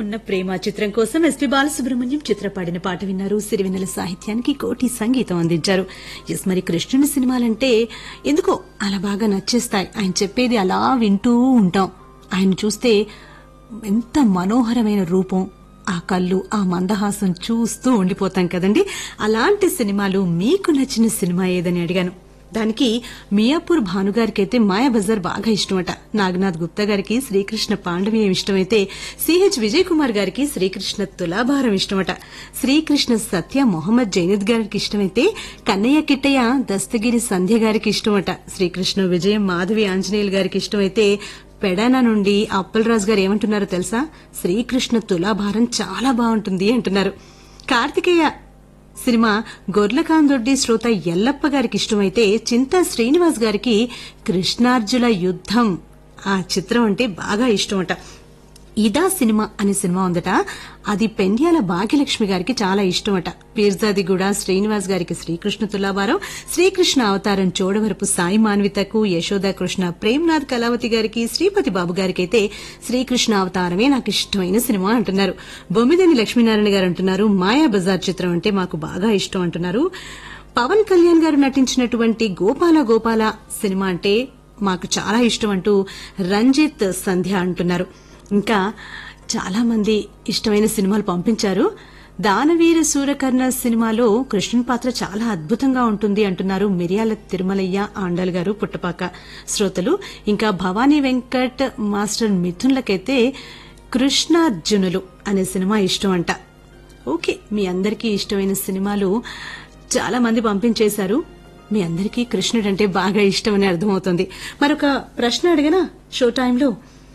ఉన్న ప్రేమ చిత్రం కోసం ఎస్పి బాలసుబ్రహ్మణ్యం చిత్ర పాడిన పాట విన్నారు సిరివెన్నెల సాహిత్యానికి కోటి సంగీతం అందించారు ఎస్ మరి కృష్ణుని సినిమాలంటే ఎందుకో అలా బాగా నచ్చేస్తాయి ఆయన చెప్పేది అలా వింటూ ఉంటాం ఆయన చూస్తే ఎంత మనోహరమైన రూపం ఆ కళ్ళు ఆ మందహాసం చూస్తూ ఉండిపోతాం కదండి అలాంటి సినిమాలు మీకు నచ్చిన సినిమా ఏదని అడిగాను దానికి మియాపూర్ భానుగారికి అయితే మాయాబజార్ బాగా ఇష్టమట నాగనాథ్ గుప్తా గారికి శ్రీకృష్ణ పాండవీయం ఇష్టమైతే సిహెచ్ విజయ్ కుమార్ గారికి శ్రీకృష్ణ తులాభారం ఇష్టమట శ్రీకృష్ణ సత్య మొహమ్మద్ జైనద్ గారికి ఇష్టమైతే కన్నయ్య కిట్టయ్య దస్తగిరి సంధ్య గారికి ఇష్టమట శ్రీకృష్ణ విజయం మాధవి ఆంజనేయులు గారికి ఇష్టమైతే పెడానా నుండి అప్పలరాజు గారు ఏమంటున్నారో తెలుసా శ్రీకృష్ణ తులాభారం చాలా బాగుంటుంది అంటున్నారు కార్తికేయ సినిమా గొర్లకాందొడ్డి శ్రోత ఎల్లప్ప గారికి ఇష్టమైతే చింతా శ్రీనివాస్ గారికి కృష్ణార్జుల యుద్ధం ఆ చిత్రం అంటే బాగా ఇష్టమట ఇదా సినిమా అనే సినిమా ఉందట అది పెండ్యాల భాగ్యలక్ష్మి గారికి చాలా ఇష్టమట పీర్జాదిగూడ శ్రీనివాస్ గారికి శ్రీకృష్ణ తులాభారం శ్రీకృష్ణ అవతారం చోడవరపు సాయి మాన్వితకు యశోద కృష్ణ ప్రేమ్నాథ్ కళావతి గారికి శ్రీపతి బాబు గారికి అయితే శ్రీకృష్ణ అవతారమే నాకు ఇష్టమైన సినిమా అంటున్నారు బొమ్మిదేని లక్ష్మీనారాయణ గారు అంటున్నారు మాయా బజార్ చిత్రం అంటే మాకు బాగా ఇష్టం అంటున్నారు పవన్ కళ్యాణ్ గారు నటించినటువంటి గోపాల గోపాల సినిమా అంటే మాకు చాలా ఇష్టం అంటూ రంజిత్ సంధ్య అంటున్నారు ఇంకా చాలా మంది ఇష్టమైన సినిమాలు పంపించారు దానవీర సూరకర్ణ సినిమాలో కృష్ణుని పాత్ర చాలా అద్భుతంగా ఉంటుంది అంటున్నారు మిరియాల తిరుమలయ్య ఆండల్ గారు పుట్టపాక శ్రోతలు ఇంకా భవానీ వెంకట్ మాస్టర్ మిథున్లకైతే కృష్ణార్జునులు అనే సినిమా ఇష్టం అంట ఓకే మీ అందరికీ ఇష్టమైన సినిమాలు చాలా మంది పంపించేశారు మీ అందరికీ కృష్ణుడు అంటే బాగా ఇష్టం అని అర్థమవుతుంది మరొక ప్రశ్న అడిగినా షో టైంలో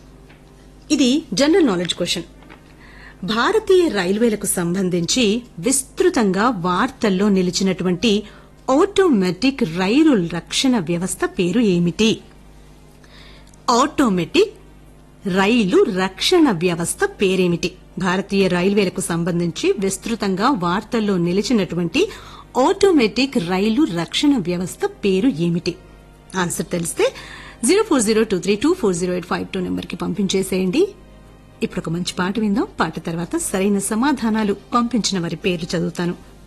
ఇది జనరల్ నాలెడ్జ్ క్వశ్చన్ భారతీయ రైల్వేలకు సంబంధించి విస్తృతంగా వార్తల్లో నిలిచినటువంటి ఆటోమేటిక్ రైలు రక్షణ వ్యవస్థ పేరు ఏమిటి ఆటోమేటిక్ రైలు రక్షణ వ్యవస్థ పేరేమిటి భారతీయ రైల్వేలకు సంబంధించి విస్తృతంగా వార్తల్లో నిలిచినటువంటి ఆటోమేటిక్ రైలు రక్షణ వ్యవస్థ పేరు ఏమిటి ఆన్సర్ తెలిస్తే zero four zero two three two four zero eight five two నెంబర్కి పంపించేసేయండి ఇప్పుడు ఒక మంచి పాట విందాం పాట తర్వాత సరైన సమాధానాలు పంపించిన వారి పేర్లు చదువుతాను